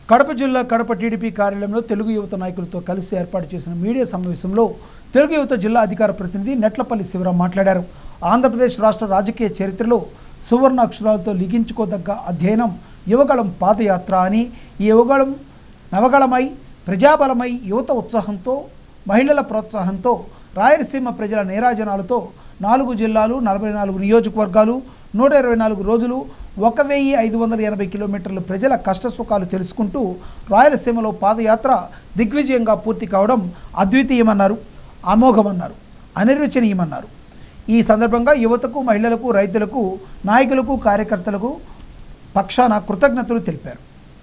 కడప జిల్లా కడప టీడీపీ కార్యాలయంలో తెలుగు యువత నాయకులతో కలిసి ఏర్పాటు చేసిన మీడియా సమావేశంలో తెలుగు యువత జిల్లా అధికార ప్రతినిధి నెట్లపల్లి శివరాం మాట్లాడారు ఆంధ్రప్రదేశ్ రాష్ట్ర రాజకీయ చరిత్రలో సువర్ణ అక్షరాలతో లిఖించుకోదగ్గ అధ్యయనం యువగళం పాదయాత్ర అని ఈ యువగళం నవగళమై ప్రజాబలమై యువత ఉత్సాహంతో మహిళల ప్రోత్సాహంతో రాయలసీమ ప్రజల నీరాజనాలతో నాలుగు జిల్లాలు నలభై నాలుగు నియోజకవర్గాలు నూట ఇరవై నాలుగు రోజులు ఒక వెయ్యి ఐదు వందల ఎనభై కిలోమీటర్ల ప్రజల కష్టసుఖాలు తెలుసుకుంటూ రాయలసీమలో పాదయాత్ర దిగ్విజయంగా పూర్తి కావడం అద్వితీయమన్నారు అమోఘమన్నారు అనిర్వచనీయమన్నారు ఈ సందర్భంగా యువతకు మహిళలకు రైతులకు నాయకులకు కార్యకర్తలకు పక్షాన కృతజ్ఞతలు తెలిపారు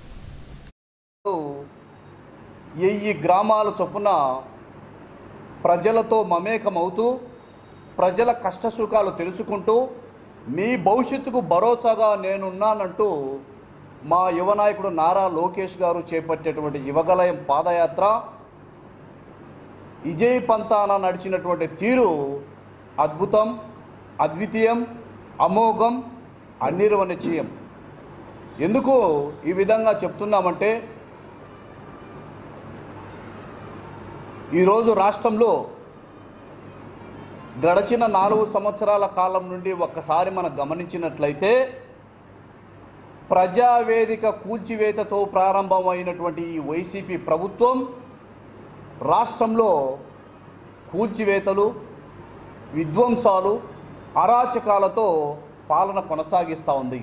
వెయ్యి గ్రామాల చొప్పున ప్రజలతో మమేకమవుతూ ప్రజల కష్టసుఖాలు తెలుసుకుంటూ మీ భవిష్యత్తుకు భరోసాగా నేనున్నానంటూ మా యువ నాయకుడు నారా లోకేష్ గారు చేపట్టేటువంటి యువగలయం పాదయాత్ర విజయ్ పంతాన నడిచినటువంటి తీరు అద్భుతం అద్వితీయం అమోఘం అనిర్వనిచయం ఎందుకు ఈ విధంగా చెప్తున్నామంటే ఈరోజు రాష్ట్రంలో గడచిన నాలుగు సంవత్సరాల కాలం నుండి ఒక్కసారి మనం గమనించినట్లయితే ప్రజావేదిక కూల్చివేతతో ప్రారంభమైనటువంటి ఈ వైసీపీ ప్రభుత్వం రాష్ట్రంలో కూల్చివేతలు విధ్వంసాలు అరాచకాలతో పాలన కొనసాగిస్తూ ఉంది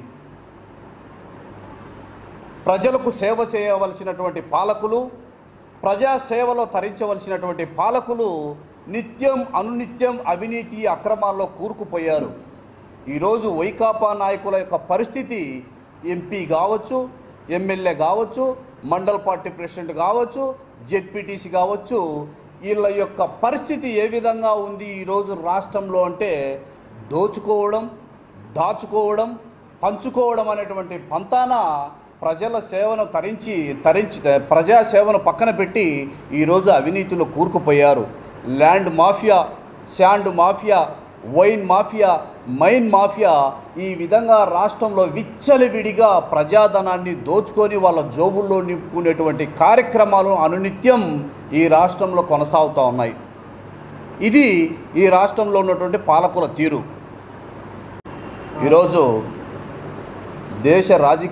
ప్రజలకు సేవ చేయవలసినటువంటి పాలకులు ప్రజాసేవలో తరించవలసినటువంటి పాలకులు నిత్యం అనునిత్యం అవినీతి అక్రమాల్లో కూరుకుపోయారు ఈరోజు వైకాపా నాయకుల యొక్క పరిస్థితి ఎంపీ కావచ్చు ఎమ్మెల్యే కావచ్చు మండల్ పార్టీ ప్రెసిడెంట్ కావచ్చు జెడ్పీటీసీ కావచ్చు వీళ్ళ యొక్క పరిస్థితి ఏ విధంగా ఉంది ఈరోజు రాష్ట్రంలో అంటే దోచుకోవడం దాచుకోవడం పంచుకోవడం అనేటువంటి పంతాన ప్రజల సేవను తరించి తరించి ప్రజా సేవను పక్కన పెట్టి ఈరోజు అవినీతిలో కూరుకుపోయారు land mafia sand mafia wine mafia mine mafia ఈ విధంగా రాష్ట్రంలో విచ్చలవిడిగా ప్రజాధనాన్ని దోచుకొని వాళ్ళ జోబుల్లో నింపుకునేటువంటి కార్యక్రమాలు అనునిత్యం ఈ రాష్ట్రంలో కొనసాగుతూ ఉన్నాయి ఇది ఈ రాష్ట్రంలో ఉన్నటువంటి పాలకుల తీరు ఈరోజు దేశ రాజకీయ